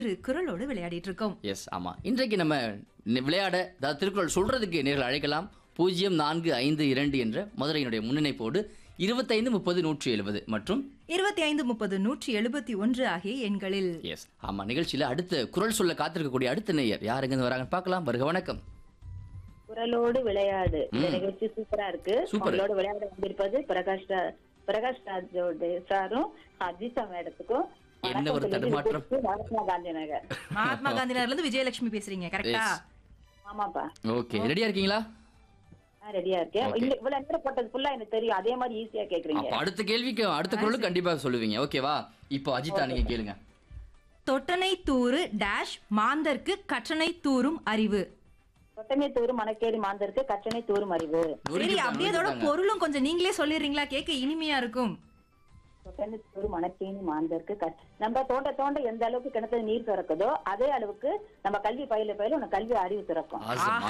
ஒரு குரலோடு விளையாடிட்டு இருக்கோம் எஸ் ஆமா இன்றைக்கு நம்ம நி- விளையாட அதாவது திருக்குறள் சொல்றதுக்கு நேர்கள் அழைக்கலாம் பூஜ்ஜியம் நான்கு ஐந்து இரண்டு என்ற மதுரையினுடைய முன்னிணைப்போடு இருபத்தைந்து முப்பது நூற்றி எழுபது மற்றும் இருபத்தி ஐந்து முப்பது நூற்றி எழுபத்தி ஒன்று ஆகிய எண்களில் எஸ் ஆமா நிகழ்ச்சியில அடுத்த குரல் சொல்ல காத்திருக்கக்கூடிய அடுத்த நேயர் யார் எங்க வராங்கன்னு பார்க்கலாம் வருக வணக்கம் குரலோடு விளையாடு இந்த நிகழ்ச்சி சூப்பரா இருக்கு சூப்பர். உங்களோட விளையாட வந்திருப்பது பிரகாஷ் ரா- பிரகாஷ் ராஜோட சாரும் அஜிதா மேடத்துக்கும் என்ன வணக்கம் ஒரு சொல்லிட்டு தடுமாற்றம். திருச்சி மகாத்மா காந்தி நகர் மகாத்மா காந்தி நகர்ல இருந்து விஜயலட்சுமி பேசுறீங்க கரெக்டா Yes. ஆமாப்பா ஓகே ரெடியா இருக்கீங்களா நான் ரெடியா இருக்கேன் Okay. இல்ல இவ்வளவு நேரம் போட்டது ஃபுல்லா எனக்கு தெரியும் அதே மாதிரி ஈஸியா கேக்குறீங்க அப்ப அடுத்த கேள்விக்கு அடுத்த குரலுக்கு கண்டிப்பா சொல்லுவீங்க ஓகேவா இப்போ அஜிதா நீங்க கேளுங்க தொட்டனை தூறு டேஷ் மாந்தர்க்கு கற்றனை தூறும் அறிவு தொட்டனை தூரும் மணக்கேரி மாந்தருக்கு கற்றனை தூரும் அறிவு சரி அப்படியே அதோட பொருளும் கொஞ்சம் நீங்களே சொல்லிடுறீங்களா கேட்க இனிமையா இருக்கும் தொட்டனை தூரும் மணக்கேணி மாந்தருக்கு கற்- நம்ம தோண்ட தோண்ட எந்த அளவுக்கு கிணத்துல நீர் திறக்குதோ அதே அளவுக்கு நம்ம கல்வி பயில பயில உனக்கு கல்வி அறிவு திறக்கும் Awesome.